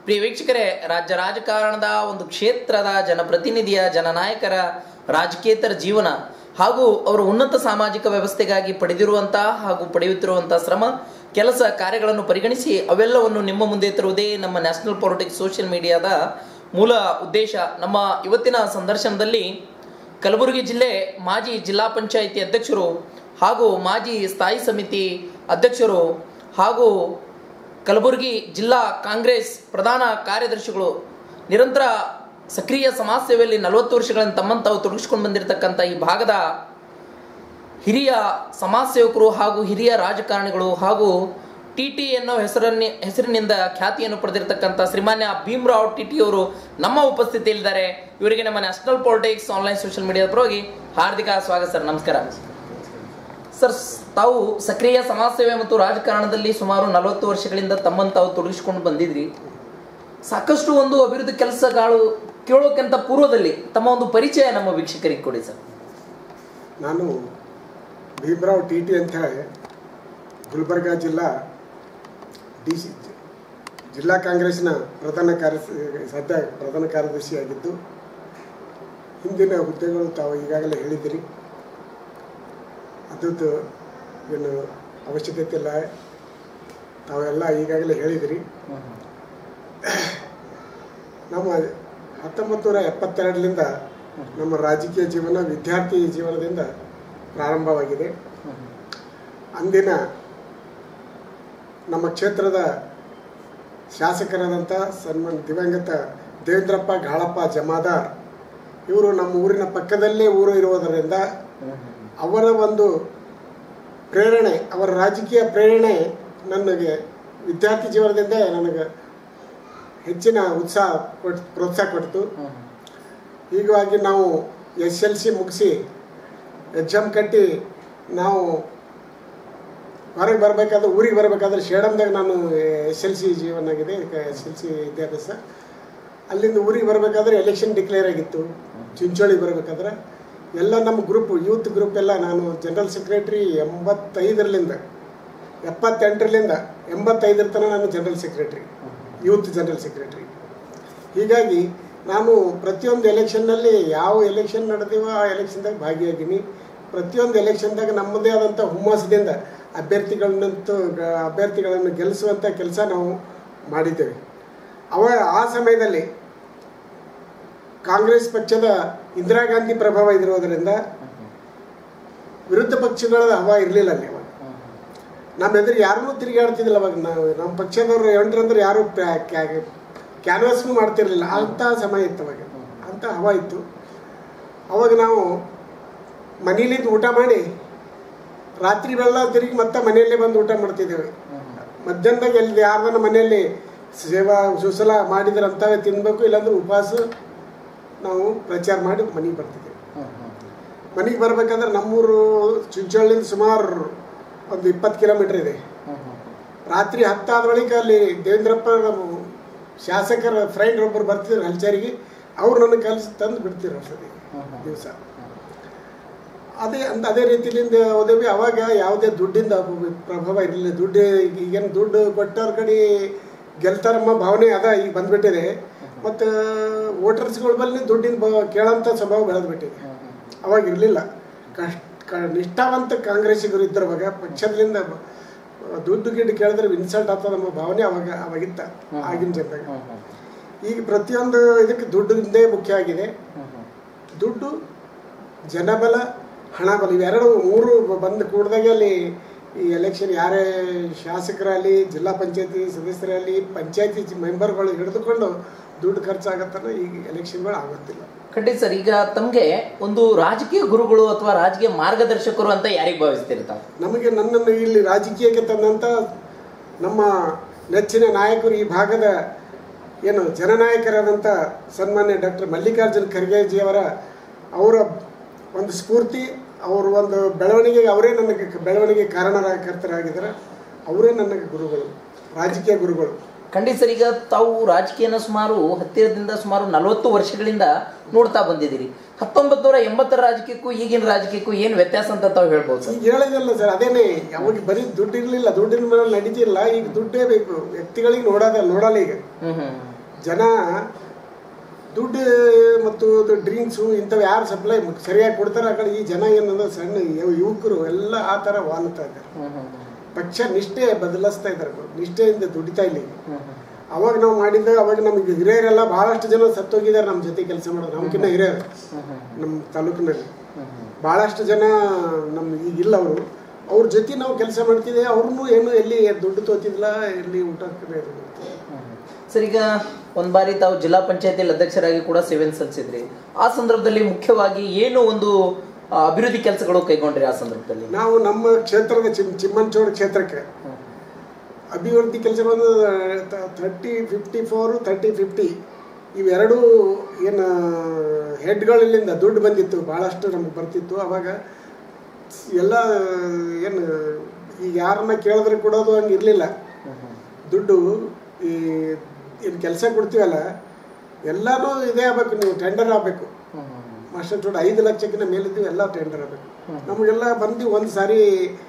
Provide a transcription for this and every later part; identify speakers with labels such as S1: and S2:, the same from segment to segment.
S1: ಪ್ರಿಯ ವೀಕ್ಷಕರೇ ರಾಜ್ಯ ರಾಜಕಾರಣದ ಒಂದು ಕ್ಷೇತ್ರದ ಜನಪ್ರತಿನಿಧಿಯ ಜನನಾಯಕರ ರಾಜಕೇತರ ಜೀವನ ಹಾಗೂ ಅವರ ಉನ್ನತ ಸಾಮಾಜಿಕ ವ್ಯವಸ್ಥೆಗಾಗಿ ಪಡೆದಿರುವಂತಹ ಹಾಗೂ ಪಡೆಯುತ್ತಿರುವಂತಹ ಶ್ರಮ ಕೆಲಸ ಕಾರ್ಯಗಳನ್ನು ಪರಿಗಣಿಸಿ ಅವೆಲ್ಲವನ್ನು ನಿಮ್ಮ ಮುಂದೆ ತರುವುದೇ ನಮ್ಮ ನ್ಯಾಷನಲ್ ಪಾಲಿಟಿಕ್ಸ್ ಸೋಷಿಯಲ್ ಮೀಡಿಯಾದ ಮೂಲ ಉದ್ದೇಶ ನಮ್ಮ ಇವತ್ತಿನ ಸಂದರ್ಶನದಲ್ಲಿ ಕಲಬುರಗಿ ಜಿಲ್ಲೆ ಮಾಜಿ ಜಿಲ್ಲಾ ಪಂಚಾಯಿತಿ ಅಧ್ಯಕ್ಷರು ಹಾಗೂ ಮಾಜಿ ಸ್ಥಾಯಿ ಸಮಿತಿ ಅಧ್ಯಕ್ಷರು ಹಾಗೂ ಕಲಬುರಗಿ ಜಿಲ್ಲಾ ಕಾಂಗ್ರೆಸ್ ಪ್ರಧಾನ ಕಾರ್ಯದರ್ಶಿಗಳು ನಿರಂತರ ಸಕ್ರಿಯ ಸಮಾಜ ಸೇವೆಯಲ್ಲಿ ನಲವತ್ತು ವರ್ಷಗಳಿಂದ ತಮ್ಮನ್ನು ತಾವು ತೊಡಗಿಸ್ಕೊಂಡು ಬಂದಿರತಕ್ಕಂಥ ಈ ಭಾಗದ ಹಿರಿಯ ಸಮಾಜ ಸೇವಕರು ಹಾಗೂ ಹಿರಿಯ ರಾಜಕಾರಣಿಗಳು ಹಾಗೂ ಟಿ ಟಿ ಅನ್ನೋ ಹೆಸರನ್ನಿ ಹೆಸರಿನಿಂದ ಖ್ಯಾತಿಯನ್ನು ಪಡೆದಿರತಕ್ಕಂಥ ಶ್ರೀಮಾನ್ಯ ಭೀಮ್ರಾವ್ ಟಿ ಟಿ ಅವರು ನಮ್ಮ ಉಪಸ್ಥಿತಿಯಲ್ಲಿದ್ದಾರೆ ಇವರಿಗೆ ನಮ್ಮ ನ್ಯಾಷನಲ್ ಪಾಲಿಟಿಕ್ಸ್ ಆನ್ಲೈನ್ ಸೋಷಿಯಲ್ ಮೀಡಿಯಾದ ಪರವಾಗಿ ಹಾರ್ದಿಕ ಸ್ವಾಗತ ಸರ್ ನಮಸ್ಕಾರ ಸರ್ ಸ್- ತಾವು ಸಕ್ರಿಯ ಸಮಾಜ ಸೇವೆ ಮತ್ತು ರಾಜಕಾರಣದಲ್ಲಿ ಸುಮಾರು ನಲವತ್ತು ವರ್ಷಗಳಿಂದ ತಮ್ಮನ್ನು ತಾವು ತೊಡಗಿಸಿಕೊಂಡು ಬಂದಿದ್ರಿ ಸಾಕಷ್ಟು ಒಂದು ಅಭಿವೃದ್ಧಿ ಕೆಲಸಗಳು ಕೇಳೋಕ್ಕಿಂತ ಪೂರ್ವದಲ್ಲಿ ತಮ್ಮ ಒಂದು ಪರಿಚಯ ನಮ್ಮ ವೀಕ್ಷಕರಿಗೆ ಕೊಡಿ ಸರ್
S2: ನಾನು ಭೀಮರಾವ್ ಟಿ ಟಿ ಅಂತ ಹೇಳಿ ಗುಲ್ಬರ್ಗಾ ಜಿಲ್ಲಾ ಡಿ ಸಿ ಜಿಲ್ಲಾ ಕಾಂಗ್ರೆಸ್ನ ಪ್ರಧಾನ ಕಾರ್ಯ ಸದ್ಯ ಪ್ರಧಾನ ಕಾರ್ಯದರ್ಶಿಯಾಗಿದ್ದು ಹಿಂದಿನ ಹುದ್ದೆಗಳು ತಾವು ಈಗಾಗಲೇ ಹೇಳಿದಿರಿ ಅದದ್ದು ಏನು ಅವಶ್ಯಕತೆ ಇಲ್ಲ ತಾವೆಲ್ಲ ಈಗಾಗಲೇ ಹೇಳಿದಿರಿ ನಮ್ಮ ಹತ್ತೊಂಬತ್ತು ನೂರ ಎಪ್ಪತ್ತೆರಡರಿಂದ ನಮ್ಮ ರಾಜಕೀಯ ಜೀವನ ವಿದ್ಯಾರ್ಥಿ ಜೀವನದಿಂದ ಪ್ರಾರಂಭವಾಗಿದೆ ಅಂದಿನ ನಮ್ಮ ಕ್ಷೇತ್ರದ ಶಾಸಕರಾದಂಥ ಸನ್ಮಾನ್ ದಿವಂಗತ ದೇವೇಂದ್ರಪ್ಪ ಗಾಳಪ್ಪ ಜಮಾದಾರ್ ಇವರು ನಮ್ಮ ಊರಿನ ಪಕ್ಕದಲ್ಲೇ ಊರು ಇರುವುದರಿಂದ ಅವರ ಒಂದು ಪ್ರೇರಣೆ ಅವರ ರಾಜಕೀಯ ಪ್ರೇರಣೆ ನನಗೆ ವಿದ್ಯಾರ್ಥಿ ಜೀವನದಿಂದ ನನಗೆ ಹೆಚ್ಚಿನ ಉತ್ಸಾಹ ಕೊಟ್ಟು ಪ್ರೋತ್ಸಾಹ ಕೊಡ್ತು ಹೀಗಾಗಿ ನಾವು ಎಸ್ ಎಲ್ ಸಿ ಮುಗಿಸಿ ಎಕ್ಸಾಮ್ ಕಟ್ಟಿ ನಾವು ಹೊರಗೆ ಬರಬೇಕಾದ್ರೆ ಊರಿಗೆ ಬರಬೇಕಾದ್ರೆ ಶೇಡಮ್ದಾಗ ನಾನು ಎಸ್ ಎಲ್ ಸಿ ಜೀವನ ಆಗಿದೆ ಎಸ್ ಎಲ್ ಸಿ ವಿದ್ಯಾಭ್ಯಾಸ ಅಲ್ಲಿಂದ ಊರಿಗೆ ಬರಬೇಕಾದ್ರೆ ಎಲೆಕ್ಷನ್ ಡಿಕ್ಲೇರ್ ಆಗಿತ್ತು ಚಿಂಚೋಳಿ ಬರಬೇಕಾದ್ರೆ ಎಲ್ಲ ನಮ್ಮ ಗ್ರೂಪ್ ಯೂತ್ ಗ್ರೂಪ್ ಎಲ್ಲ ನಾನು ಜನರಲ್ ಸೆಕ್ರೆಟ್ರಿ ಎಂಬತ್ತೈದರಲ್ಲಿಂದ ಎಪ್ಪತ್ತೆಂಟರಲ್ಲಿಂದ ಎಂಬತ್ತೈದರ ತನಕ ನಾನು general secretary youth general secretary ಹೀಗಾಗಿ ನಾನು ಪ್ರತಿಯೊಂದು ಎಲೆಕ್ಷನ್ನಲ್ಲಿ ಯಾವ ಎಲೆಕ್ಷನ್ ನಡೆದೀವೋ ಆ ಎಲೆಕ್ಷನ್ದಾಗ ಭಾಗಿಯಾಗೀನಿ ಪ್ರತಿಯೊಂದು ಎಲೆಕ್ಷನ್ದಾಗ ನಮ್ಮದೇ ಆದಂಥ ಹುಮ್ಮಸದಿಂದ ಅಭ್ಯರ್ಥಿಗಳನ್ನಂತೂ ಗ- ಅಭ್ಯರ್ಥಿಗಳನ್ನು ಗೆಲ್ಲಿಸುವಂಥ ಕೆಲಸ ನಾವು ಮಾಡಿದ್ದೇವೆ ಅವ ಆ ಸಮಯದಲ್ಲಿ ಕಾಂಗ್ರೆಸ್ ಪಕ್ಷದ ಇಂದಿರಾ ಗಾಂಧಿ ಪ್ರಭಾವ ಇದಿರೋದರಿಂದ ವಿರುದ್ಧ ಪಕ್ಷಗಳ ಹವಾ ಇರಲಿಲ್ಲ ಅಲ್ಲಿ ಅವಾಗ ನಮ್ಮ ಎದುರು ಯಾರನ್ನೂ ತಿರುಗಾಡ್ತಿದ್ದಿಲ್ಲ ಅವಾಗ ನಾವು ನಮ್ಮ ಪಕ್ಷದವ್ರು ಎಂಟ್ರಂದ್ರೆ ಯಾರು ಕ್ಯಾನ್ವಾಸ್ನು ಮಾಡ್ತಿರ್ಲಿಲ್ಲ ಅಂಥ ಸಮಯ ಇತ್ತು ಅವಾಗ ಅಂಥ ಹವಾ ಇತ್ತು ಅವಾಗ ನಾವು ಮನೇಲಿದ್ದು ಊಟ ಮಾಡಿ ರಾತ್ರಿ ಬೆಲ್ಲ ತಿರುಗಿ ಮತ್ತೆ ಮನೆಯಲ್ಲೇ ಬಂದು ಊಟ ಮಾಡ್ತಿದ್ದೇವೆ ಮಧ್ಯಾಹ್ನದಾಗ ಎಲ್ಲಿ ಯಾರ್ದನ್ನ ಮನೆಯಲ್ಲಿ ಸೇವಾ ಸುಸಲ ಮಾಡಿದ್ರೆ ಅಂಥವೇ ತಿನ್ಬೇಕು ಇಲ್ಲಾಂದ್ರೆ ಉಪವಾಸ ನಾವು ಪ್ರಚಾರ ಮಾಡಿ ಮನೆಗೆ ಬರ್ತಿದ್ದೇವೆ ಮನೆಗೆ ಬರ್ಬೇಕಂದ್ರೆ ನಮ್ಮೂರು ಚಿಂಚೋಳಿಂದ ಸುಮಾರು ಒಂದು ಇಪ್ಪತ್ತು ಕಿಲೋಮೀಟರ್ ಇದೆ ರಾತ್ರಿ ಹತ್ತಾದ ಬಳಿಕ ಅಲ್ಲಿ ದೇವೇಂದ್ರಪ್ಪ ನಮ್ಮ ಶಾಸಕರ ಫ್ರೆಂಡ್ ಒಬ್ಬರು ಬರ್ತಿದ್ರು ಹಲ್ಚಾರಿಗೆ ಅವ್ರು ನನಗೆ ಕಲಿಸಿ ತಂದು ಬಿಡ್ತಿರು ಸರಿ ದಿವಸ ಅದೇ ಅಂತ ಅದೇ ರೀತಿಲಿಂದ ಹೋದೇವಿ ಅವಾಗ ಯಾವುದೇ ದುಡ್ಡಿಂದ ಪ್ರಭಾವ ಇರಲಿಲ್ಲ ದುಡ್ಡು ಈಗೇನು ದುಡ್ಡು ಕೊಟ್ಟವ್ರ ಕಡೆ ಗೆಲ್ತಾರಮ್ಮ ಭಾವನೆ ಅದ ಈಗ ಬಂದ್ಬಿಟ್ಟಿದೆ ಮತ್ತು ವೋಟರ್ಸ್ಗಳ ಬಲ್ಲಿ ದುಡ್ಡಿನ ಬ ಕೇಳೋಂಥ ಸ್ವಭಾವ ಬೆಳೆದ್ಬಿಟ್ಟಿದೆ ಅವಾಗ ಇರಲಿಲ್ಲ ಕಷ್ಟ ಕ ನಿಷ್ಠಾವಂತ ಕಾಂಗ್ರೆಸ್ಸಿಗರು ಇದ್ದರು ಅವಾಗ ಪಕ್ಷದಿಂದ ಬ- ದುಡ್ಡು ಗಿಡ್ಡು ಕೇಳಿದ್ರೆ ಇನ್ಸಲ್ಟ್ ಆಗ್ತದೆ ನಮ್ಮ ಭಾವನೆ ಅವಾಗ ಅವಾಗಿತ್ತ ಆಗಿನ ಜನದಾಗ ಈಗ ಪ್ರತಿಯೊಂದು ಇದಕ್ಕೆ ದುಡ್ಡಿಂದೇ ಮುಖ್ಯ ಆಗಿದೆ ದುಡ್ಡು ಜನಬಲ ಹಣಬಲ ಇವೆರಡು ಮೂರು ಬಂದು ಕೂಡ್ದಾಗೆ ಅಲ್ಲಿ ಈ ಎಲೆಕ್ಷನ್ ಯಾರೇ ಶಾಸಕರಲ್ಲಿ ಜಿಲ್ಲಾ ಪಂಚಾಯತಿ ಸದಸ್ಯರಲ್ಲಿ ಪಂಚಾಯತಿ ಮೆಂಬರ್ಗಳು ಹಿಡಿದುಕೊಂಡು ದುಡ್ಡು ಖರ್ಚಾಗತ್ತಲ್ಲ ಈಗ ಎಲೆಕ್ಷನ್ಗಳು ಆಗುತ್ತಿಲ್ಲ
S1: ಖಂಡಿತ ಸರ್ ಈಗ ತಮಗೆ ಒಂದು ರಾಜಕೀಯ ಗುರುಗಳು ಅಥವಾ ರಾಜಕೀಯ ಮಾರ್ಗದರ್ಶಕರು ಅಂತ ಯಾರಿಗೆ ಭಾವಿಸ್ತಿರ್ತಾವೆ
S2: ನಮಗೆ ನನ್ನನ್ನು ಇಲ್ಲಿ ರಾಜಕೀಯಕ್ಕೆ ತಂದಂಥ ನಮ್ಮ ನೆಚ್ಚಿನ ನಾಯಕರು ಈ ಭಾಗದ ಏನು ಜನನಾಯಕರಾದಂಥ ಸನ್ಮಾನ್ಯ ಡಾಕ್ಟರ್ ಮಲ್ಲಿಕಾರ್ಜುನ್ ಖರ್ಗೆಜಿಯವರ ಅವರ ಒಂದು ಸ್ಫೂರ್ತಿ ಅವ್ರ ಒಂದು ಬೆಳವಣಿಗೆಗೆ ಅವರೇ ನನಗೆ ಬೆಳವಣಿಗೆ ಕಾರಣಕರ್ತರಾಗಿದ್ದಾರೆ ಅವರೇ ನನಗೆ ಗುರುಗಳು ರಾಜಕೀಯ ಗುರುಗಳು
S1: ಖಂಡಿತ ಸರ್ ಈಗ ತಾವು ರಾಜಕೀಯನ ಸುಮಾರು ಹತ್ತಿರದಿಂದ ಸುಮಾರು ನಲವತ್ತು ವರ್ಷಗಳಿಂದ ನೋಡ್ತಾ ಬಂದಿದ್ದೀರಿ ಹತ್ತೊಂಬತ್ತು ನೂರ ಎಂಬತ್ತರ ರಾಜಕೀಯಕ್ಕೂ ಈಗಿನ ರಾಜಕೀಯಕ್ಕೂ ಏನು ವ್ಯತ್ಯಾಸ ಅಂತ ತಾವು ಹೇಳ್ಬೋದು ಸರ್
S2: ಈಗ ಹೇಳಿದಲ್ಲ ಸರ್ ಅದೇನೆ ಅವಾಗ ಬರೀ ದುಡ್ಡು ಇರಲಿಲ್ಲ ದುಡ್ಡಿನ ಮೇಲೆ ನಡೀತಿಲ್ಲ ಈಗ ದುಡ್ಡೇ ಬೇಕು ವ್ಯಕ್ತಿಗಳಿಗೆ ನೋಡೋದ ನೋಡಲ್ಲ ಈಗ
S1: ಹ್ಮ್ ಹ್ಮ್
S2: ಜನ ದುಡ್ಡು ಮತ್ತು ಡ್ರಿಂಕ್ಸು ಇಂಥವು ಯಾರು ಸಪ್ಲೈ ಸರಿಯಾಗಿ ಕೊಡ್ತಾರೆ ಆ ಕಡೆ ಈ ಜನ ಏನಂದ್ರೆ ಸಣ್ಣ ಯು- ಯುವಕರು ಎಲ್ಲ ಆ ಥರ ವಾಲ್ತಾ ಇದ್ದಾರೆ
S1: ಹ್ಮ್ ಹ್ಮ್
S2: ಪಕ್ಷ ನಿಷ್ಠೆ ಬದಲಿಸ್ತಾ ಇದ್ದಾರೆ ನಿಷ್ಠೆಯಿಂದ ದುಡಿತಾ ಇಲ್ಲ ಈಗ.
S1: ಹ್ಮ್ ಹ್ಮ್
S2: ಅವಾಗ ನಾವು ಮಾಡಿದ್ದಾಗ ಅವಾಗ ನಮಗೆ ಹಿರಿಯರೆಲ್ಲ ಬಹಳಷ್ಟು ಜನ ಸತ್ತೋಗಿದ್ದಾರೆ ನಮ್ಮ ಜೊತೆ ಕೆಲಸ ಮಾಡೋದು ನಮ್ಗಿನ್ನ ಹಿರಿಯರು
S1: ಹ್ಮ್ ಹ್ಮ್
S2: ನಮ್ಮ ತಾಲೂಕಿನಲ್ಲಿ
S1: ಹ್ಮ್ ಹ್ಮ್
S2: ಭಾಳಷ್ಟು ಜನ ನಮ್ಮ ಈಗಿಲ್ಲ ಅವರು ಅವ್ರ ಜೊತೆ ನಾವು ಕೆಲಸ ಮಾಡ್ತಿದ್ದೆ ಅವ್ರನ್ನೂ ಏನು ಎಲ್ಲಿ ದುಡ್ಡು ತೋತಿದ್ದಿಲ್ಲ ಎಲ್ಲಿ ಊಟ
S1: ಸರ್ ಈಗ ಒಂದ್ ಬಾರಿ ತಾವು ಜಿಲ್ಲಾ ಪಂಚಾಯತಿಯಲ್ಲಿ ಅಧ್ಯಕ್ಷರಾಗಿ ಕೂಡ ಸೇವೆ ಸಲ್ಲಿಸಿದ್ರಿ ಆ ಸಂದರ್ಭದಲ್ಲಿ ಮುಖ್ಯವಾಗಿ ಏನು ಒಂದು ಆ, ಅಭಿವೃದ್ಧಿ ಕೆಲಸಗಳು ಕೈಗೊಂಡ್ರಿ ಆ ಸಂದರ್ಭದಲ್ಲಿ
S2: ನಾವು ನಮ್ಮ ಕ್ಷೇತ್ರದ ಚಿಮ್ ಚಿಮ್ಮಂಚೋಡ್ ಕ್ಷೇತ್ರಕ್ಕೆ ಅಭಿವೃದ್ಧಿ ಕೆಲಸ ಬಂದು thirty fifty four thirty fifty ಇವೆರಡೂ ಏನು ಹೆಡ್ಗಳಿಂದ ದುಡ್ಡು ಬಂದಿತ್ತು ಭಾಳಷ್ಟು ನಮ್ಗೆ ಬರ್ತಿತ್ತು ಅವಾಗ ಎಲ್ಲ ಏನು ಈಗ ಯಾರನ್ನ ಕೇಳಿದ್ರೆ ಕೊಡೋದು ಹಂಗೆ ಇರಲಿಲ್ಲ ದುಡ್ಡು ಈ ಏನು ಕೆಲಸ ಕೊಡ್ತೀವಲ್ಲ ಎಲ್ಲನೂ ಇದೇ ಆಗಬೇಕು ನೀವು ಟೆಂಡರ್ ಆಗಬೇಕು ಮಾಸ್ಟರ್ ಚೋಡ್ ಐದು ಲಕ್ಷಕ್ಕಿಂತ ಮೇಲಿದ್ದೀವಿ ಎಲ್ಲ ಟೆಂಡರ್ ಆಗಬೇಕು ನಮಗೆಲ್ಲ ಬಂದು ಒಂದು ಸಾರಿ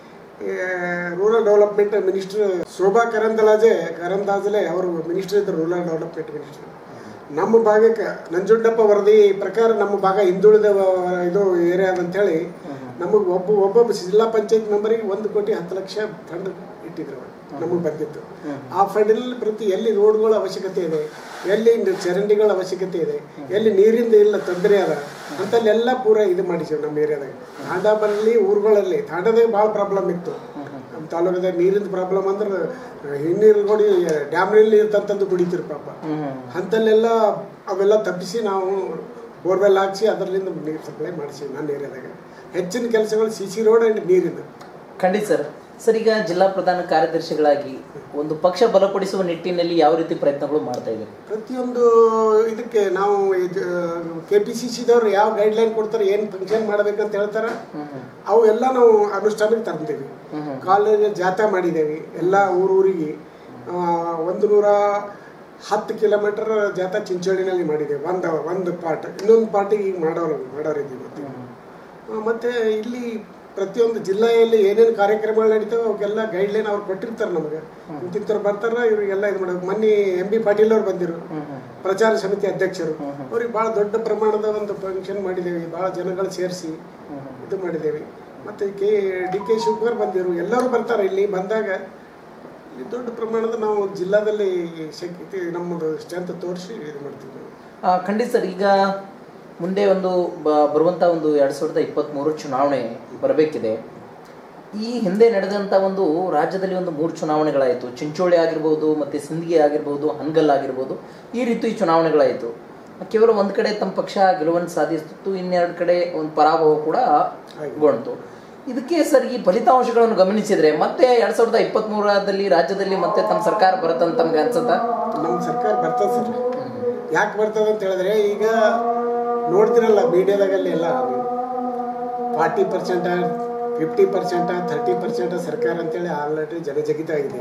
S2: rural development minister Shobha Karandlaje Karandlaje ಅವರು ಮಿನಿಸ್ಟರ್ ಇದ್ದರು ರೂರಲ್ ಡೆವಲಪ್ಮೆಂಟ್ ಮಿನಿಸ್ಟರ್ ನಮ್ಮ ಭಾಗಕ್ಕೆ ನಂಜುಂಡಪ್ಪ ವರದಿ ಪ್ರಕಾರ ನಮ್ಮ ಭಾಗ ಹಿಂದುಳಿದ ವ- ಇದು ಏರಿಯಾ ಅಂತೇಳಿ ನಮಗೆ ಒಬ್ಬ ಒಬ್ಬೊಬ್ಬ ಜಿಲ್ಲಾ ಪಂಚಾಯತ್ ಮೆಂಬರಿಗೆ ಒಂದು ಕೋಟಿ ಹತ್ತು ಲಕ್ಷ ಫಂಡ್ ಇಟ್ಟಿದ್ರು ನಮಗೆ ಬಂದಿತ್ತು ಆ ಫಂಡಲ್ಲಿ ಪ್ರತಿ ಎಲ್ಲಿ ರೋಡ್ಗಳ ಅವಶ್ಯಕತೆ ಇದೆ ಎಲ್ಲಿ ನ- ಚರಂಡಿಗಳ ಅವಶ್ಯಕತೆ ಇದೆ ಎಲ್ಲಿ ನೀರಿಂದ ಇಲ್ಲ ತೊಂದರೆ ಅದ ಅಂತಲ್ಲೆಲ್ಲ ಪೂರ ಇದು ಮಾಡಿಸಿವಿ ನಮ್ಮ ಏರಿಯಾದಾಗ ತಾಂಡಾಬಲ್ಲಿ ಊರುಗಳಲ್ಲಿ ತಾಂಡದಾಗ ಭಾಳ ಪ್ರಾಬ್ಲಮ್ ಇತ್ತು ನಮ್ಮ ತಾಲೂಕದಾಗ ನೀರಿನ ಪ್ರಾಬ್ಲಮ್ ಅಂದ್ರೆ ಹಿನ್ನೀರು ನೋಡಿ ಡ್ಯಾಮ್ನಲ್ಲಿ ನೀರು ತಂತಂದು ಕುಡಿತೀರಿ ಪಾಪ ಅಂತಲ್ಲೆಲ್ಲ ಅವೆಲ್ಲ ತಪ್ಪಿಸಿ ನಾವು ಬೋರ್ವೆಲ್ ಹಾಕ್ಸಿ ಅದರಲ್ಲಿಂದ ನೀರು ಸಪ್ಲೈ ಮಾಡಿಸಿ ನನ್ನ ಏರಿಯಾದಾಗ ಹೆಚ್ಚಿನ ಕೆಲಸಗಳು ಸಿ ಸಿ ರೋಡ್ ಆ್ಯಂಡ್ ನೀರಿನ
S1: ಖಂಡಿತ ಸರ್ ಸರ್ ಈಗ ಜಿಲ್ಲಾ ಪ್ರಧಾನ ಕಾರ್ಯದರ್ಶಿಗಳಾಗಿ ಒಂದು ಪಕ್ಷ ಬಲಪಡಿಸುವ ನಿಟ್ಟಿನಲ್ಲಿ ಯಾವ ರೀತಿ ಪ್ರಯತ್ನಗಳು ಮಾಡ್ತಾ ಇದ್ದಾರೆ
S2: ಪ್ರತಿಯೊಂದು ಇದಕ್ಕೆ ನಾವು ಕೆ ಪಿ ಸಿ ಸಿದವ್ರು ಯಾವ ಗೈಡ್ಲೈನ್ ಕೊಡ್ತಾರೆ ಏನು ಫಂಕ್ಷನ್ ಮಾಡ್ಬೇಕಂತ ಹೇಳ್ತಾರೆ ಅವು ಎಲ್ಲ ನಾವು ಅನುಷ್ಠಾನಕ್ಕೆ ತರ್ತೀವಿ ಕಾಲೇಜ್ ಜಾಥಾ ಮಾಡಿದ್ದೇವೆ ಎಲ್ಲ ಊರೂರಿಗೆ ಆ, ಒಂದು ನೂರ ಹತ್ತು ಕಿಲೋಮೀಟರ್ ಜಾಥಾ ಚಿಂಚೋಳಿನಲ್ಲಿ ಮಾಡಿದ್ದೇವೆ ಒಂದು ಒಂದು ಪಾರ್ಟ್ ಇನ್ನೊಂದು ಪಾರ್ಟಿಗೆ ಈಗ ಮಾಡೋರು ಮಾಡೋರಿದ್ದೀವಿ ಮತ್ತೆ ಆ, ಮತ್ತೆ ಇಲ್ಲಿ ಪ್ರತಿಯೊಂದು ಜಿಲ್ಲೆಯಲ್ಲಿ ಏನೇನು ಕಾರ್ಯಕ್ರಮಗಳು ನಡೀತಾವೆ ಅವಕ್ಕೆಲ್ಲ ಗೈಡ್ಲೈನ್ ಅವ್ರು ಕೊಟ್ಟಿರ್ತಾರೆ ನಮಗೆ ಇಂತಿಂಥವ್ರು ಬರ್ತಾರೆ ಇವರಿಗೆಲ್ಲ ಇದು ಮಾಡಬೇಕು ಮೊನ್ನೆ ಎಂ ಬಿ ಪಾಟೀಲ್ ಅವ್ರು ಬಂದಿರು ಪ್ರಚಾರ ಸಮಿತಿ ಅಧ್ಯಕ್ಷರು ಅವ್ರಿಗೆ ಭಾಳ ದೊಡ್ಡ ಪ್ರಮಾಣದ ಒಂದು ಫಂಕ್ಷನ್ ಮಾಡಿದ್ದೇವೆ ಭಾಳ ಜನಗಳು ಸೇರಿಸಿ ಇದು ಮಾಡಿದ್ದೇವೆ ಮತ್ತು ಕೆ ಡಿ ಕೆ ಶಿವಕುಮಾರ್ ಬಂದಿರು ಎಲ್ಲರೂ ಬರ್ತಾರೆ ಇಲ್ಲಿ ಬಂದಾಗ ಇಲ್ಲಿ ದೊಡ್ಡ ಪ್ರಮಾಣದ ನಾವು ಜಿಲ್ಲಾದಲ್ಲಿ ಶಕ್ತಿ ನಮ್ಮದು ಸ್ಟ್ರೆಂತ್ ತೋರಿಸಿ ಇದು ಮಾಡ್ತೀವಿ ನಾವು.
S1: ಆ, ಖಂಡಿತ ಸರ್ ಈಗ ಮುಂದೆ ಒಂದು ಬ- ಬರುವಂತ ಒಂದು ಎರಡ್ ಸಾವಿರದ ಇಪ್ಪತ್ತ್ಮೂರು ಚುನಾವಣೆ ಬರಬೇಕಿದೆ ಈ ಹಿಂದೆ ನಡೆದಂತ ಒಂದು ರಾಜ್ಯದಲ್ಲಿ ಒಂದು ಮೂರು ಚುನಾವಣೆಗಳಾಯಿತು ಚಿಂಚೋಳಿ ಆಗಿರ್ಬೋದು ಮತ್ತೆ ಸಿಂದಗಿ ಆಗಿರ್ಬೋದು ಹನ್ಗಲ್ ಆಗಿರ್ಬೋದು ಈ ರೀತಿ ಚುನಾವಣೆಗಳಾಯಿತು ಕೇವಲ ಒಂದ್ ಕಡೆ ತಮ್ಮ ಪಕ್ಷ ಗೆಲುವನ್ನು ಸಾಧಿಸುತ್ತಿತ್ತು ಇನ್ನೆರಡು ಕಡೆ ಒಂದು ಪರಾಭವ ಕೂಡ ಗೊಂಡ್ತು ಇದಕ್ಕೆ ಸರ್ ಈ ಫಲಿತಾಂಶಗಳನ್ನು ಗಮನಿಸಿದ್ರೆ ಮತ್ತೆ ಎರಡ್ ಸಾವಿರದ ಇಪ್ಪತ್ತ್ ಮೂರರಲ್ಲಿ ರಾಜ್ಯದಲ್ಲಿ ಮತ್ತೆ ತಮ್ಮ ಸರ್ಕಾರ ಬರುತ್ತಂತ ತಮ್ಗೆ ಅನ್ಸುತ್ತಾ
S2: ನಮ್ಮ ಸರ್ಕಾರ ಬರ್ತದೆ ಸರ್ ಯಾಕೆ ಬರ್ತದೆ ಅಂತ ಹೇಳಿದ್ರೆ ಈಗ ನೋಡ್ತಿರಲ್ಲ ಮೀಡಿಯಾದಾಗಲ್ಲಿ ಎಲ್ಲ forty percent fifty percent thirty percent ಸರ್ಕಾರ ಅಂತೇಳಿ ಆಲ್ರೆಡಿ ಜನಜಗಿತ ಆಗಿದೆ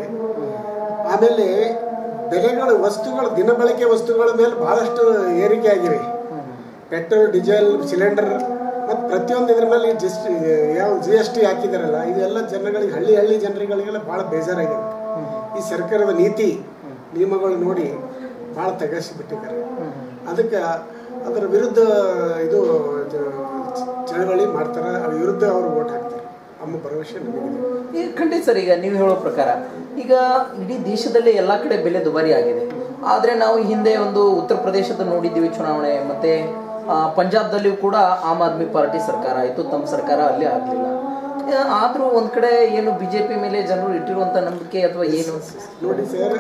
S2: ಆಮೇಲೆ ಬೆಲೆಗಳು ವಸ್ತುಗಳು ದಿನಬಳಕೆ ವಸ್ತುಗಳ ಮೇಲೆ ಬಹಳಷ್ಟು ಏರಿಕೆ ಆಗಿವೆ ಪೆಟ್ರೋಲ್ ಡೀಸೆಲ್ ಸಿಲಿಂಡರ್ ಮತ್ತು ಪ್ರತಿಯೊಂದು ಇದ್ರ ಮೇಲೆ ಜಸ್ಟ್ ಯಾವ ಜಿ ಎಸ್ ಟಿ ಹಾಕಿದಾರಲ್ಲ ಇದೆಲ್ಲ ಜನಗಳಿಗೆ ಹಳ್ಳಿ ಹಳ್ಳಿ ಜನರುಗಳಿಗೆಲ್ಲ ಭಾಳ ಬೇಜಾರಾಗಿದೆ ಈ ಸರ್ಕಾರದ ನೀತಿ ನಿಯಮಗಳು ನೋಡಿ ಭಾಳ ತೆಗೆಸಿ ಬಿಟ್ಟಿದ್ದಾರೆ ಅದಕ್ಕೆ ಅದರ ವಿರುದ್ಧ ಇದು ಜ- ಚಳವಳಿ ಮಾಡ್ತಾರೆ ಅದ್ರ ವಿರುದ್ಧ ಅವರು ಓಟ್ ಹಾಕ್ತಾರೆ ನಮ್ಮ ಭರವಸೆ ನಮಗಿದೆ
S1: ಈಗ ಖಂಡಿತ ಸರ್ ಈಗ ನೀವು ಹೇಳೋ ಪ್ರಕಾರ ಈಗ ಇಡೀ ದೇಶದಲ್ಲೇ ಎಲ್ಲ ಕಡೆ ಬೆಲೆ ದುಬಾರಿ ಆಗಿದೆ ಆದ್ರೆ ನಾವು ಹಿಂದೆ ಒಂದು ಉತ್ತರ ಪ್ರದೇಶದ ನೋಡಿದ್ದೀವಿ ಚುನಾವಣೆ ಮತ್ತೆ ಆ, ಪಂಜಾಬ್ದಲ್ಲಿಯೂ ಕೂಡ ಆಮ್ ಆದ್ಮಿ ಪಾರ್ಟಿ ಸರ್ಕಾರ ಆಯಿತು ತಮ್ಮ ಸರ್ಕಾರ ಅಲ್ಲಿ ಆಗಲಿಲ್ಲ ಆದ್ರೂ ಒಂದ್ ಕಡೆ ಏನು ಬಿಜೆಪಿ ಮೇಲೆ ಜನರು ಇಟ್ಟಿರುವಂತ ನಂಬಿಕೆ ಅಥವಾ ಏನು
S2: ನೋಡಿ ಸರ್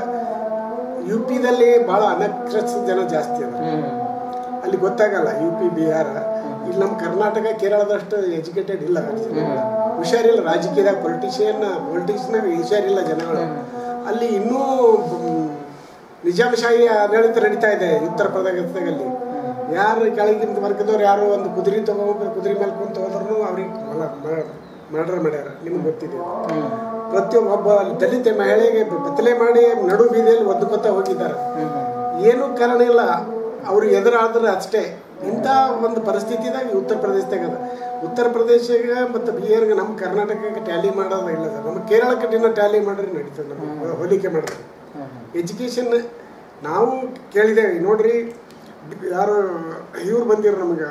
S2: ಯು ಪಿದಲ್ಲಿ ಭಾಳ ಅನಕ್ಷರಸ್ಥ ಜನ ಜಾಸ್ತಿ ಅದ
S1: ಹ್ಮ್
S2: ಅಲ್ಲಿ ಗೊತ್ತಾಗಲ್ಲ ಯು ಪಿ ಬಿಹಾರ ಇಲ್ಲಿ ನಮ್ಮ ಕರ್ನಾಟಕ ಕೇರಳದಷ್ಟು ಎಜುಕೇಟೆಡ್ ಇಲ್ಲ ಜನಗಳು. ಹುಷಾರಿಲ್ಲ ರಾಜಕೀಯದಾಗ ಪೊಲಿಟಿಷಿಯನ್ ಪೊಲಿಟಿಕ್ಸ್ನಾಗ ಹುಷಾರಿಲ್ಲ ಜನಗಳು ಅಲ್ಲಿ ಇನ್ನೂ ಮ್, ನಿಜಾಮಶಾಹಿ ಆಡಳಿತ ನಡೀತಾ ಇದೆ ಉತ್ತರ ಪ್ರದೇಶದಲ್ಲಿ ಯಾರು ಕೆಳಗಿನ ವರ್ಗದವ್ರು ಯಾರು ಒಂದು ಕುದುರೆ ತಗೊಂಡ್ರು ಕುದುರೆ ಮೇಲೆ ಕುಂತು ಹೋದ್ರೂ ಅವ್ರಿಗೆ ಮರ್ಡರ್ ಮಾಡ್ಯಾರ ನಿಮ್ಗೆ ಗೊತ್ತಿದೆ
S1: ಹ್ಮ್
S2: ಪ್ರತಿಯೊಬ್ಬ ಒಬ್ಬ ದಲಿತ ಮಹಿಳೆಗೆ ಬತ್ತಲೆ ಮಾಡಿ ನಡು ಬೀದಿಯಲ್ಲಿ ಒದ್ದುಕೊತ ಹೋಗಿದ್ದಾರೆ
S1: ಹ್ಮ್
S2: ಏನೂ ಕಾರಣ ಇಲ್ಲ ಅವ್ರು ಎದುರಾದ್ರೆ ಅಷ್ಟೇ ಇಂಥ ಒಂದು ಪರಿಸ್ಥಿತಿದಾಗ ಈ ಉತ್ತರ ಪ್ರದೇಶದಾಗ ಅದ ಉತ್ತರ ಪ್ರದೇಶಗೆ ಮತ್ತು ಬಿಹಾರ್ಗೆ ನಮ್ಮ ಕರ್ನಾಟಕಕ್ಕೆ ಟ್ಯಾಲಿ ಮಾಡೋದು ಇಲ್ಲ ಸರ್ ನಮ್ಮ ಕೇರಳಕ್ಕೆ ದಿನ ಟ್ಯಾಲಿ ಮಾಡ್ರಿ ನಡೀತದೆ ನಮಗೆ ಹೋಲಿಕೆ ಮಾಡಿದ್ರೆ
S1: ಹ್ಮ್
S2: ಎಜುಕೇಷನ್ ನಾವು ಕೇಳಿದ್ದೇವೆ ನೋಡ್ರಿ ಯಾರು ಇವ್ರು ಬಂದಿರು ನಮಗೆ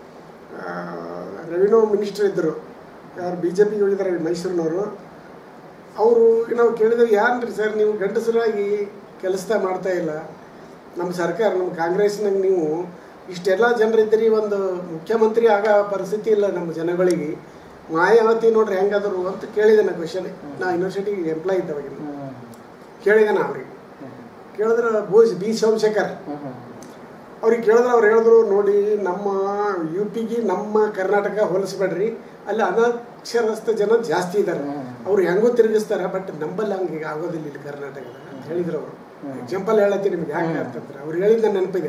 S2: ರೆವಿನ್ಯೂ ಮಿನಿಸ್ಟರ್ ಇದ್ದರು ಯಾರು ಬಿ ಜೆ ಪಿಗೆ ಹೋಗಿದ್ದಾರೆ ಮೈಸೂರಿನವರು ಅವರು ನಾವು ಕೇಳಿದೆವು ಯಾನ್ರಿ ಸರ್ ನೀವು ಗಂಡಸರಾಗಿ ಕೆಲಸ ಮಾಡ್ತಾ ಇಲ್ಲ ನಮ್ಮ ಸರ್ಕಾರ ನಮ್ಮ ಕಾಂಗ್ರೆಸ್ನಾಗ ನೀವು ಇಷ್ಟೆಲ್ಲ ಜನರಿದ್ದೀರಿ ಒಂದು ಮುಖ್ಯಮಂತ್ರಿ ಆಗ ಪರಿಸ್ಥಿತಿ ಇಲ್ಲ ನಮ್ಮ ಜನಗಳಿಗೆ ಮಾಯಾವತಿ ನೋಡ್ರಿ ಹೆಂಗಾದ್ರು ಅಂತ ಕೇಳಿದೆ ನಾ ಕ್ವಶನ್ ನಾ ಯೂನಿವರ್ಸಿಟಿಗೆ ಎಂಪ್ಲಾಯ್ ಇದ್ದವಾಗ ಕೇಳಿದೆ ನಾ ಅವ್ರಿಗೆ ಕೇಳಿದ್ರೆ ಬೋಸ್ ಬಿ ಸೋಮಶೇಖರ್ ಅವ್ರಿಗೆ ಕೇಳಿದ್ರೆ ಅವ್ರು ಹೇಳಿದ್ರು ನೋಡಿ ನಮ್ಮ ಯು ಪಿಗೆ ನಮ್ಮ ಕರ್ನಾಟಕ ಹೋಲಿಸ್ಬೇಡ್ರಿ ಅಲ್ಲಿ ಅನಕ್ಷರಸ್ಥ ಜನ ಜಾಸ್ತಿ ಇದ್ದಾರೆ ಅವ್ರು ಹೆಂಗೋ ತಿರುಗಿಸ್ತಾರೆ ಬಟ್ ನಂಬಲ್ಲಿ ಹಂಗೆ ಈಗ ಆಗೋದಿಲ್ಲ ಇಲ್ಲಿ ಕರ್ನಾಟಕದ ಅಂತ ಹೇಳಿದ್ರು ಅವರು ಎಕ್ಸಾಂಪಲ್ ಹೇಳತ್ತೀನಿ ನಿಮ್ಗೆ ಯಾಕೆ ಅಂತಂದ್ರೆ ಅವ್ರು ಹೇಳಿದ್ದ ನೆನಪಿದೆ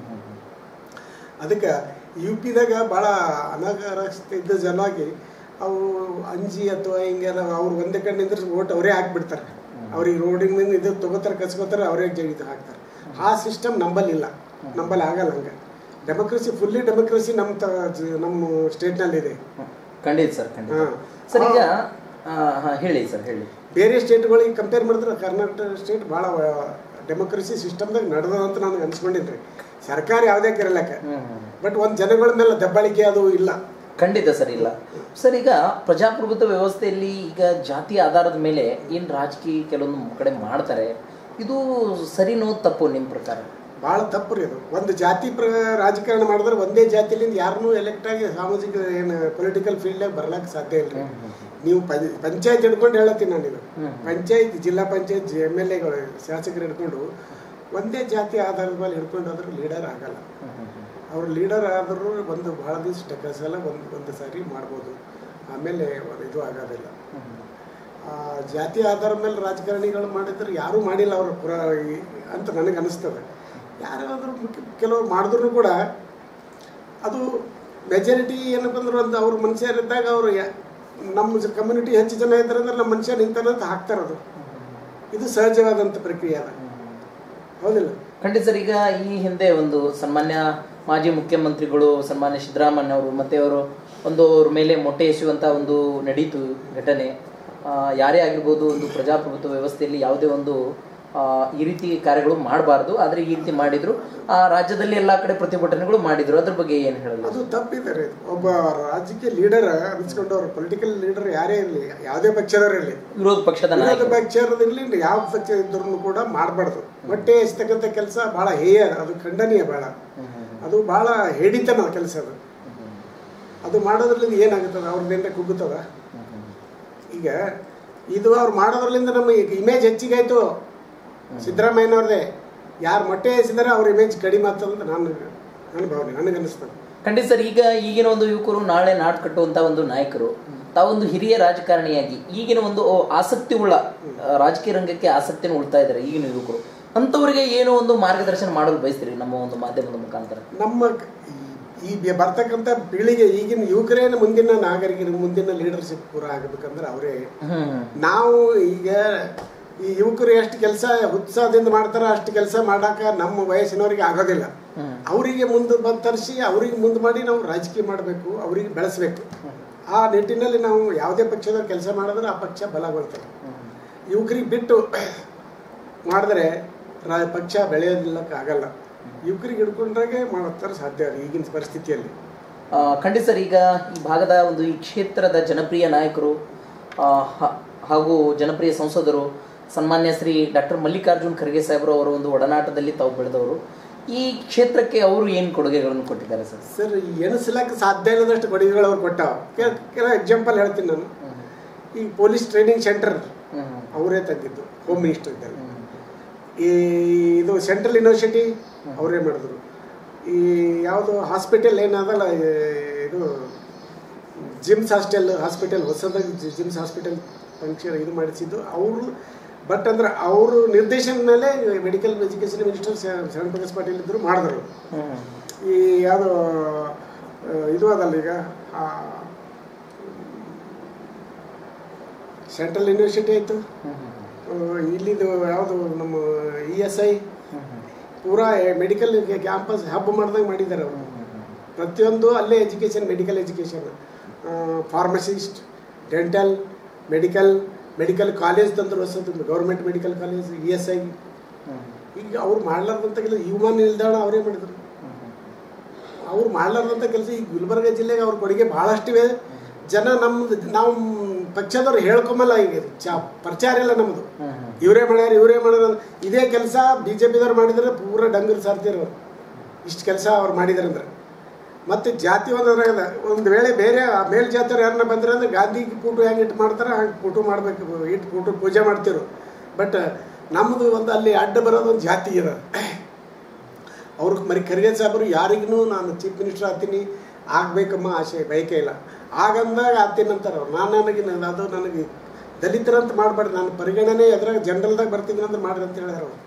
S2: ಅದಕ್ಕೆ ಯು ಪಿದಾಗ ಭಾಳ ಅನಕ್ಷರಸ್ಥ ಇದ್ದ ಜನಾಗಿ ಅವು ಅಂಜಿ ಅಥವಾ ಹಿಂಗೆಲ್ಲ ಅವ್ರು ಒಂದೇ ಕಡೆ ನಿಂದ್ರೆ ಓಟ್ ಅವರೇ ಹಾಕ್ಬಿಡ್ತಾರೆ ಅವ್ರಿಗೆ ರೋಡಿನ ಮೇಲೆ ಇದು ತಗೋತಾರೆ ಕಸ್ಕೋತಾರೆ ಅವರೇ ಇದು ಹಾಕ್ತಾರೆ ಆ ಸಿಸ್ಟಮ್ ನಂಬಲ್ಲಿ ಇಲ್ಲ ನಂಬಲ್ಲಿ ಆಗಲ್ಲ ಹಂಗೆ ಡೆಮೋಕ್ರಸಿ ಫುಲ್ಲಿ ಡೆಮೋಕ್ರಸಿ ನಮ್ಮ ತ ಜ- ನಮ್ಮ ಸ್ಟೇಟ್ನಲ್ಲಿದೆ
S1: ಖಂಡಿತ ಸರ್ ಖಂಡಿತ
S2: ಹಾ.
S1: ಸರ್ ಈಗ ಆ, ಹಾ, ಹೇಳಿ ಸರ್ ಹೇಳಿ
S2: ಬೇರೆ ಸ್ಟೇಟ್ಗಳಿಗೆ ಕಂಪೇರ್ ಮಾಡಿದ್ರೆ ಕರ್ನಾಟಕ ಸ್ಟೇಟ್ ಭಾಳ ಡೆಮೋಕ್ರಸಿ ಸಿಸ್ಟಮ್ದಾಗ ನಡೆದ ಅಂತ ನನಗೆ ಅನ್ಸ್ಕೊಂಡಿದ್ರಿ ಸರ್ಕಾರ ಯಾವುದೇ ಕರೀಲಕ್ಕ ಬಟ್ ಒಂದು ಜನಗಳ ಮೇಲೆ ದಬ್ಬಾಳಿಕೆ ಅದು ಇಲ್ಲ
S1: ಖಂಡಿತ ಸರ್ ಇಲ್ಲ ಸರ್ ಈಗ ಪ್ರಜಾಪ್ರಭುತ್ವ ವ್ಯವಸ್ಥೆಯಲ್ಲಿ ಈಗ ಜಾತಿ ಆಧಾರದ ಮೇಲೆ ಏನು ರಾಜಕೀಯ ಕೆಲವೊಂದು ಕಡೆ ಮಾಡ್ತಾರೆ ಇದು ಸರಿನೋ ತಪ್ಪು ನಿಮ್ಮ ಪ್ರಕಾರ
S2: ಭಾಳ ತಪ್ಪು ರೀ ಅದು ಒಂದು ಜಾತಿ ಪ್ರ ರಾಜಕಾರಣ ಮಾಡಿದ್ರೆ ಒಂದೇ ಜಾತಿಲಿಂದ ಯಾರನ್ನೂ ಎಲೆಕ್ಟ್ ಆಗಿ ಸಾಮಾಜಿಕ ಏನು ಪೊಲಿಟಿಕಲ್ ಫೀಲ್ಡ್ನಾಗ ಬರ್ಲಕ್ಕೆ ಸಾಧ್ಯ ಇಲ್ಲ ನೀವು ಪಂ- ಪಂಚಾಯತ್ ಹಿಡ್ಕೊಂಡು ಹೇಳತ್ತೀನಿ ನಾನು ಇದು
S1: ಹ್ಮ್.
S2: ಪಂಚಾಯತ್ ಜಿಲ್ಲಾ ಪಂಚಾಯತ್ ಎಮ್ ಎಲ್ ಎಗಳು ಶಾಸಕರು ಹಿಡ್ಕೊಂಡು ಒಂದೇ ಜಾತಿ ಆಧಾರದ ಮೇಲೆ ಹಿಡ್ಕೊಂಡು ಆದ್ರೂ ಲೀಡರ್ ಆಗಲ್ಲ ಅವ್ರು ಲೀಡರ್ ಆದರೂ ಒಂದು ಭಾಳ ದಿವಸ ಟಕಸಲ ಒಂದು ಒಂದು ಸಾರಿ ಮಾಡ್ಬೋದು ಆಮೇಲೆ ಇದು ಆಗೋದಿಲ್ಲ ಆ, ಜಾತಿ ಆಧಾರದ ಮೇಲೆ ರಾಜಕಾರಣಿಗಳು ಮಾಡಿದ್ರೆ ಯಾರೂ ಮಾಡಿಲ್ಲ ಅವರು ಪುರ ಈ- ಅಂತ ನನಗೆ ಅನಿಸ್ತದೆ ಯಾರಾದರೂ ಕೆಲವರು ಮಾಡಿದ್ರು ಕೂಡ ಅದು ಮೆಜಾರಿಟಿ ಏನಪ್ಪ ಅಂದ್ರೆ ಒಂದು ಅವ್ರ ಮನುಷ್ಯರಿದ್ದಾಗ ಅವರು ಯಾ- ನಮ್ಮ ಕಮ್ಯುನಿಟಿ ಹೆಚ್ಚು ಜನ ಇದ್ದಾರೆ ಅಂದ್ರೆ ನಮ್ಮ ಮನುಷ್ಯ ನಿಂತಾನೆ ಅಂತ ಹಾಕ್ತಾರೆ ಅದು ಇದು ಸಹಜವಾದಂಥ ಪ್ರಕ್ರಿಯೆ ಅದ ಹೌದಿಲ್ಲ
S1: ಖಂಡಿತ ಸರ್ ಈಗ ಈ ಹಿಂದೆ ಒಂದು ಸನ್ಮಾನ್ಯ ಮಾಜಿ ಮುಖ್ಯಮಂತ್ರಿಗಳು ಸನ್ಮಾನ್ಯ ಸಿದ್ದರಾಮಯ್ಯ ಅವರು ಮತ್ತೆ ಅವರು ಒಂದು ಅವ್ರ ಮೇಲೆ ಮೊಟ್ಟೆ ಎಸೆಯುವಂತ ಒಂದು ನಡೀತು ಘಟನೆ ಆ, ಯಾರೇ ಆಗಿರ್ಬೋದು ಒಂದು ಪ್ರಜಾಪ್ರಭುತ್ವ ವ್ಯವಸ್ಥೆಯಲ್ಲಿ ಯಾವುದೇ ಒಂದು ಆ, ಈ ರೀತಿ ಕಾರ್ಯಗಳು ಮಾಡಬಾರ್ದು ಆದ್ರೆ ಈ ರೀತಿ ಮಾಡಿದ್ರು ಆ ರಾಜ್ಯದಲ್ಲಿ ಎಲ್ಲಾ ಕಡೆ ಪ್ರತಿಭಟನೆಗಳು ಮಾಡಿದ್ರು ಅದ್ರ ಬಗ್ಗೆ ಏನು ಹೇಳಲ್ಲ
S2: ಅದು ತಪ್ಪಿದ್ದಾರೆ ಒಬ್ಬ ರಾಜಕೀಯ ಲೀಡರ್ ಅನಿಸ್ಕೊಂಡವ್ರು ಪೊಲಿಟಿಕಲ್ ಲೀಡರ್ ಯಾರೇ ಇರಲಿ ಯಾವುದೇ ಪಕ್ಷದವ್ರು ಇರಲಿ
S1: ವಿರೋಧ ಪಕ್ಷದ
S2: ವಿರೋಧ
S1: ನಾಯಕರು
S2: ಪಕ್ಷದಲ್ಲಿ ಯಾವ ಪಕ್ಷ ಇದ್ರೂ ಕೂಡ ಮಾಡಬಾರ್ದು ಹೊಟ್ಟೆ ಎಸ್ತಕ್ಕಂಥ ಕೆಲಸ ಬಹಳ ಹೇಯ ಅದು ಖಂಡನೀಯ ಬಹಳ ಅದು ಬಹಳ ಹೇಡಿತನ ಕೆಲಸ ಅದು ಅದು ಮಾಡೋದ್ರಲ್ಲಿ ಏನಾಗುತ್ತದೆ ಅವ್ರದ್ದೇನ ಕುಗ್ಗುತ್ತದ ಈಗ ಇದು ಅವ್ರು ಮಾಡೋದ್ರಲ್ಲಿಂದ ನಮ್ಮ ಇಮೇಜ್ ಹೆಚ್ಚಿಗಾಯ್ತು ಸಿದ್ದರಾಮಯ್ಯನವ್ರದೇ ಯಾರು ಮೊಟ್ಟೆ ಎಸಿದಾರೆ ಅವ್ರ ಇಮೇಜ್ ಕಡಿಮೆ ಆಗ್ತದೆ ಅಂತ ನಾನು ನನ್ನ ಭಾವನೆ ನನಗೆ ಅನಿಸ್ತದೆ
S1: ಖಂಡಿತ ಸರ್ ಈಗ ಈಗಿನ ಒಂದು ಯುವಕರು ನಾಳೆ ನಾಡು ಕಟ್ಟುವಂತ ಒಂದು ನಾಯಕರು ತಾವೊಂದು ಹಿರಿಯ ರಾಜಕಾರಣಿಯಾಗಿ ಈಗಿನ ಒಂದು ಓ, ಆಸಕ್ತಿ ಉಳ್ಳ ಆ, ರಾಜಕೀಯ ರಂಗಕ್ಕೆ ಆಸಕ್ತಿಯನ್ನು ಉಳ್ತಾ ಇದ್ದಾರೆ ಈಗಿನ ಯುವಕರು ಅಂತವರಿಗೆ ಏನೋ ಒಂದು ಮಾರ್ಗದರ್ಶನ ಮಾಡಲು ಬಯಸ್ತೀರಿ ನಮ್ಮ ಒಂದು ಮಾಧ್ಯಮದ ಮುಖಾಂತರ
S2: ನಮ್ಮ ಕ- ಈ ಈ ಬರ್ತಕ್ಕಂಥ ಪೀಳಿಗೆ ಈಗಿನ ಯುವಕರೇನು ಮುಂದಿನ ನಾಗರಿಕರು ಮುಂದಿನ ಲೀಡರ್ಶಿಪ್ ಪೂರ ಆಗಬೇಕಂದ್ರೆ ಅವರೇ
S1: ಹ್ಮ್
S2: ನಾವು ಈಗ ಈ ಯುವಕರು ಎಷ್ಟು ಕೆಲಸ ಉತ್ಸಾಹದಿಂದ ಮಾಡ್ತಾರೋ ಅಷ್ಟು ಕೆಲಸ ಮಾಡಾಕ ನಮ್ಮ ವಯಸ್ಸಿನವರಿಗೆ ಆಗೋದಿಲ್ಲ
S1: ಹ್ಮ್
S2: ಅವರಿಗೆ ಮುಂದೆ ಬಂದು ತರಿಸಿ ಅವರಿಗೆ ಮುಂದೆ ಮಾಡಿ ನಾವು ರಾಜಕೀಯ ಮಾಡಬೇಕು ಅವರಿಗೆ ಬೆಳೆಸಬೇಕು ಆ ನಿಟ್ಟಿನಲ್ಲಿ ನಾವು ಯಾವುದೇ ಪಕ್ಷದವ್ರು ಕೆಲಸ ಮಾಡಿದ್ರೆ ಆ ಪಕ್ಷ ಬಲಗೊಳ್ತದೆ ಯುವಕರಿಗೆ ಬಿಟ್ಟು ಮಾಡಿದ್ರೆ ರಾ ಪಕ್ಷ ಬೆಳೆಯೋದಿಲ್ಲಕ್ಕಾಗಲ್ಲ ಯುವಕರಿಗೆ ಹಿಡ್ಕೊಂಡ್ರಾಗೆ ಮಾಡ್ತಾರೆ ಸಾಧ್ಯ ಅದು ಈಗಿನ ಪರಿಸ್ಥಿತಿಯಲ್ಲಿ
S1: ಆ, ಖಂಡಿತ ಸರ್ ಈಗ ಈ ಭಾಗದ ಒಂದು ಈ ಕ್ಷೇತ್ರದ ಜನಪ್ರಿಯ ನಾಯಕರು ಆ, ಹ- ಹಾಗೂ ಜನಪ್ರಿಯ ಸಂಸದರು ಸನ್ಮಾನ್ಯ ಶ್ರೀ ಡಾಕ್ಟರ್ ಮಲ್ಲಿಕಾರ್ಜುನ್ ಖರ್ಗೆ ಸಾಹೇಬರು ಅವರ ಒಂದು ಒಡನಾಟದಲ್ಲಿ ತಾವು ಬೆಳೆದವರು ಈ ಕ್ಷೇತ್ರಕ್ಕೆ ಅವರು ಏನು ಕೊಡುಗೆಗಳನ್ನು ಕೊಟ್ಟಿದ್ದಾರೆ ಸರ್
S2: ಸರ್ ಎನಿಸ್ಲಕ್ಕೆ ಸಾಧ್ಯ ಇಲ್ಲದಷ್ಟು ಕೊಡುಗೆಗಳು ಅವ್ರು ಕೊಟ್ಟಾವ ಕೆಲ ಕೆಲ ಎಕ್ಸಾಂಪಲ್ ಹೇಳ್ತೀನಿ ನಾನು ಈ ಪೊಲೀಸ್ ಟ್ರೈನಿಂಗ್ ಸೆಂಟರ್
S1: ಹ್ಮ್
S2: ಅವರೇ ತಂದಿದ್ದು ಹೋಮ್ ಮಿನಿಸ್ಟರ್ ಇದ್ದಾಗ ಈ ಇದು ಸೆಂಟ್ರಲ್ ಯೂನಿವರ್ಸಿಟಿ ಅವರೇ ಮಾಡಿದ್ರು ಈ ಯಾವುದು ಹಾಸ್ಪಿಟಲ್ ಏನದಲ್ಲ ಈ ಇದು ಜಿಮ್ಸ್ ಹಾಸ್ಟೆಲ್ ಹಾಸ್ಪಿಟಲ್ ಹೊಸದಾಗಿ ಜಿ- ಜಿಮ್ಸ್ ಹಾಸ್ಪಿಟಲ್ ಫಂಕ್ಷನ್ ಇದು ಮಾಡಿಸಿದ್ದು ಅವರು ಬಟ್ ಅಂದ್ರೆ ಅವರು ನಿರ್ದೇಶನ ಮೇಲೆ ಮೆಡಿಕಲ್ ಎಜುಕೇಷನ್ ಮಿನಿಸ್ಟರ್ ಶರಣ ಪ್ರಕಾಶ್ ಪಾಟೀಲ್ ಇದ್ರು ಮಾಡಿದ್ರು
S1: ಹ್ಮ್
S2: ಈ ಯಾವುದು ಇದು ಅದಲ್ಲ ಈಗ ಸೆಂಟ್ರಲ್ ಯೂನಿವರ್ಸಿಟಿ ಆಯಿತು ಇಲ್ಲಿದು ಯಾವುದು ನಮ್ಮ ಇ ಎಸ್ ಐ ಪೂರಾ ಮೆಡಿಕಲ್ ಕ್ಯಾಂಪಸ್ ಹಬ್ ಮಾಡ್ದಂಗೆ ಮಾಡಿದ್ದಾರೆ ಅವರು ಪ್ರತಿಯೊಂದು ಅಲ್ಲೇ education medical education pharmacist dental medical medical college ತಂದ್ರು ಹೊಸದು government medical college E S I ಈಗ ಅವ್ರು ಮಾಡ್ಲಾರ್ದಂಥ ಕೆಲಸ ವಿಮಾನ ನಿಲ್ದಾಣ ಅವರೇ ಮಾಡಿದ್ರು ಅವ್ರು ಮಾಡ್ಲಾರ್ದಂಥ ಕೆಲಸ ಈ ಗುಲ್ಬರ್ಗ ಜಿಲ್ಲೆಗೆ ಅವ್ರ ಕೊಡುಗೆ ಭಾಳಷ್ಟಿವೆ ಜನ ನಮ್ದು ನಾವು ಪಕ್ಷದವ್ರು ಹೇಳ್ಕೊಂಬಲ್ಲ ಈಗ ಚಾ ಪ್ರಚಾರ ಇಲ್ಲ ನಮ್ಮದು ಇವರೇ ಮಾಡ್ಯಾರ ಇವರೇ ಮಾಡ್ಯಾರ ಅಂತ. ಇದೇ ಕೆಲಸ ಬಿ ಜೆ ಪಿದವ್ರು ಮಾಡಿದ್ರೆ ಪೂರ ಡಂಗರ್ ಸಾರ್ತಿರು ಇಷ್ಟು ಕೆಲಸ ಅವ್ರು ಮಾಡಿದಾರೆ ಅಂದ್ರೆ ಮತ್ತು ಜಾತಿ ಒಂದ್ರಾಗದ ಒಂದು ವೇಳೆ ಬೇರೆ ಮೇಲ್ ಜಾತಿಯವ್ರು ಯಾರನ್ನ ಬಂದ್ರೆ ಅಂದ್ರೆ ಗಾಂಧಿ ಫೋಟೋ ಹೆಂಗೆ ಇಟ್ಟು ಮಾಡ್ತಾರೆ ಹಂಗೆ ಫೋಟೋ ಮಾಡಬೇಕು ಇಟ್ಟು ಫೋಟೋ ಪೂಜೆ ಮಾಡ್ತಿರು ಬಟ್ ನಮ್ಮದು ಒಂದು ಅಲ್ಲಿ ಅಡ್ಡ ಬರೋದು ಒಂದು ಜಾತಿ ಇದೆ ಅವ್ರಿಗೆ ಮರಿ ಖರ್ಗೆ ಸಾಹೇಬರು ಯಾರಿಗೂ ನಾನು ಚೀಫ್ ಮಿನಿಸ್ಟರ್ ಆಗ್ತೀನಿ ಆಗ್ಬೇಕಮ್ಮ ಆಸೆ ಬಯಕೆ ಇಲ್ಲ ಆಗಂದಾಗ ಆಗ್ತೀನಿ ಅಂತಾರೆ ಅವ್ರು ನಾನು ನನಗೆ ನಾನು ಅದು ನನಗೆ ದಲಿತರಂತ ಮಾಡಬಾರ್ದು ನಾನು ಪರಿಗಣನೆ ಎದ್ರಾಗ ಜನರಲ್ದಾಗ ಬರ್ತಿದ್ದೀನಿ ಅಂತ ಮಾಡ್ರಿ ಅಂತ ಹೇಳ್ಯಾರ ಅವ್ರು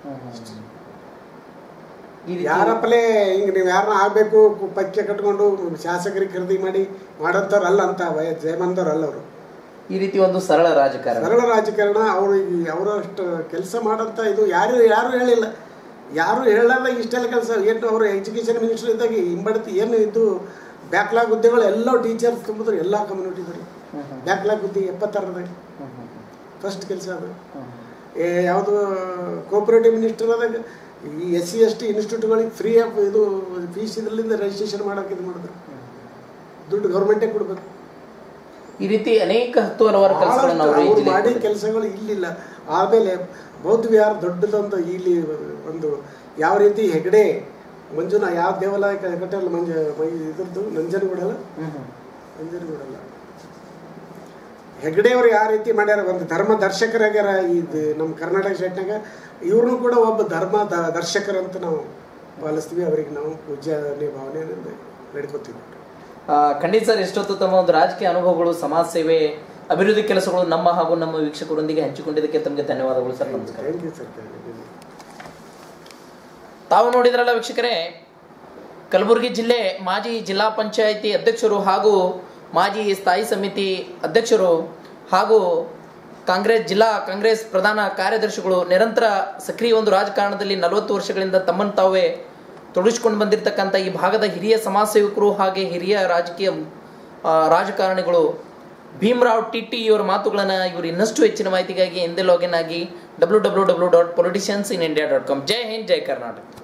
S1: ಈ ರೀತಿ
S2: ಯಾರಪ್ಪಲೇ ಹಿಂಗೆ ನೀವು ಯಾರನ್ನ ಆಗಬೇಕು ಪಕ್ಕೆ ಕಟ್ಕೊಂಡು ಶಾಸಕರಿಗೆ ಖರೀದಿ ಮಾಡಿ ಮಾಡೋಂಥವ್ರು ಅಲ್ಲ ಅಂತ ವಯ ಜಯಮಂದವ್ರು ಅಲ್ಲ ಅವರು
S1: ಈ ರೀತಿ ಒಂದು ಸರಳ ರಾಜಕಾರಣ
S2: ಸರಳ ರಾಜಕಾರಣ ಅವರು ಅವರಷ್ಟು ಕೆಲಸ ಮಾಡೋಂಥ ಇದು ಯಾರು ಯಾರು ಹೇಳಿಲ್ಲ ಯಾರು ಹೇಳಲ್ಲ ಇಷ್ಟೆಲ್ಲ ಕೆಲಸ ಏನು ಅವರು ಎಜುಕೇಷನ್ ಮಿನಿಸ್ಟರ್ ಇದ್ದಾಗ ಹಿಂಬಡ್ತಿ ಏನು ಇದು ಬ್ಯಾಕ್ಲಾಗ್ ಹುದ್ದೆಗಳು ಎಲ್ಲ ಟೀಚರ್ಸ್ ತುಂಬಿದ್ರು ಎಲ್ಲ ಕಮ್ಯುನಿಟಿದ್ರು ಬ್ಯಾಕ್ಲಾಗ್ ಹುದ್ದೆ ಎಪ್ಪತ್ತಾರದಾಗ ಫಸ್ಟ್ ಕೆಲಸ ಅದು ಏ ಯಾವುದು ಕೋಪರೇಟಿವ್ ಮಿನಿಸ್ಟರ್ ಆದಾಗ ಈ ಎಸ್ ಸಿ ಎಸ್ ಟಿ ಇನ್ಸ್ಟಿಟ್ಯೂಟ್ಗಳಿಗೆ ಫ್ರೀ ಆಫ್ ಇದು ಫೀಸ್ ಇದರಿಂದ ರಿಜಿಸ್ಟ್ರೇಷನ್ ಮಾಡೋಕೆ ಇದು ಮಾಡಿದ್ರು ದುಡ್ಡು ಗೌರ್ಮೆಂಟೇ ಕೊಡ್ಬೇಕು
S1: ಈ ರೀತಿ ಅನೇಕ ಹತ್ತು ಹಲವಾರು ಕೆಲಸಗಳನ್ನು ಅವರು ಈ
S2: ಅವ್ರು
S1: ಜಿಲ್ಲೆಗೆ
S2: ಮಾಡಿ
S1: ಕೊಟ್ಟಿದ್ದಾರೆ.
S2: ಕೆಲಸಗಳು ಇಲ್ಲಿಲ್ಲ ಆಮೇಲೆ ಬೌದ್ಧ ವಿಹಾರ ದೊಡ್ಡದೊಂದು ಇಲ್ಲಿ ಒಂದು ಯಾವ ರೀತಿ ಹೆಗಡೆ ಮಂಜುನ ಯಾವ ದೇವಾಲಯ ಕ- ಕಟ್ಟಲ್ಲ ಮಂಜ ಮೈ- ಇದ್ರದ್ದು ನಂಜನಗೂಡಲ್ಲ
S1: ಹ್ಮ್ ಹ್ಮ್.
S2: ನಂಜನಗೂಡಲ್ಲ ಹೆಗಡೆಯವರು ಯಾವ ರೀತಿ ಮಾಡ್ಯಾರ ಒಂದು ಧರ್ಮ ದರ್ಶಕರಾಗ್ಯಾರ ಇದು ನಮ್ಮ ಕರ್ನಾಟಕ ಸ್ಟೇಟ್ನಾಗ ಇವ್ರನ್ನೂ ಕೂಡ ಒಬ್ಬ ಧರ್ಮ ದ- ದರ್ಶಕರಂತ ನಾವು ಪಾಲಿಸ್ತೀವಿ ಅವರಿಗೆ ನಾವು ಪೂಜ್ಯನೇ ಭಾವನೆಯಿಂದ ನಡ್ಕೋತೀವಿ
S1: ಆ, ಖಂಡಿತ ಸರ್ ಎಷ್ಟೊತ್ತು ತಮ್ಮ ಒಂದು ರಾಜಕೀಯ ಅನುಭವಗಳು ಸಮಾಜ ಸೇವೆ ಅಭಿವೃದ್ಧಿ ಕೆಲಸಗಳು ನಮ್ಮ ಹಾಗೂ ನಮ್ಮ ವೀಕ್ಷಕರೊಂದಿಗೆ ಹಂಚಿಕೊಂಡಿದ್ದಕ್ಕೆ ತಮಗೆ ಧನ್ಯವಾದಗಳು ಸರ್ ನಮಸ್ಕಾರ
S2: thank you sir thank you
S1: ತಾವು ನೋಡಿದ್ರಲ್ಲ ವೀಕ್ಷಕರೇ ಕಲಬುರಗಿ ಜಿಲ್ಲೆ ಮಾಜಿ ಜಿಲ್ಲಾ ಪಂಚಾಯಿತಿ ಅಧ್ಯಕ್ಷರು ಹಾಗೂ ಮಾಜಿ ಸ್ಥಾಯಿ ಸಮಿತಿ ಅಧ್ಯಕ್ಷರು ಹಾಗೂ ಕಾಂಗ್ರೆಸ್ ಜಿಲ್ಲಾ ಕಾಂಗ್ರೆಸ್ ಪ್ರಧಾನ ಕಾರ್ಯದರ್ಶಿಗಳು ನಿರಂತರ ಸಕ್ರಿಯ ಒಂದು ರಾಜಕಾರಣದಲ್ಲಿ ನಲವತ್ತು ವರ್ಷಗಳಿಂದ ತಮ್ಮನ್ನು ತಾವೇ ತೊಡಗಿಸಿಕೊಂಡು ಬಂದಿರತಕ್ಕಂಥ ಈ ಭಾಗದ ಹಿರಿಯ ಸಮಾಜ ಸೇವಕರು ಹಾಗೆ ಹಿರಿಯ ರಾಜಕೀಯ ಆ, ರಾಜಕಾರಣಿಗಳು ಭೀಮರಾವ್ ಟಿ ಟಿ ಇವರ ಮಾತುಗಳನ್ನು ಇವರು ಇನ್ನಷ್ಟು ಹೆಚ್ಚಿನ ಮಾಹಿತಿಗಾಗಿ ಎಂದೇ ಲಾಗಿನ್ ಆಗಿ W W W dot politicians in India dot com ಜೈ ಹಿಂದ್ ಜೈ ಕರ್ನಾಟಕ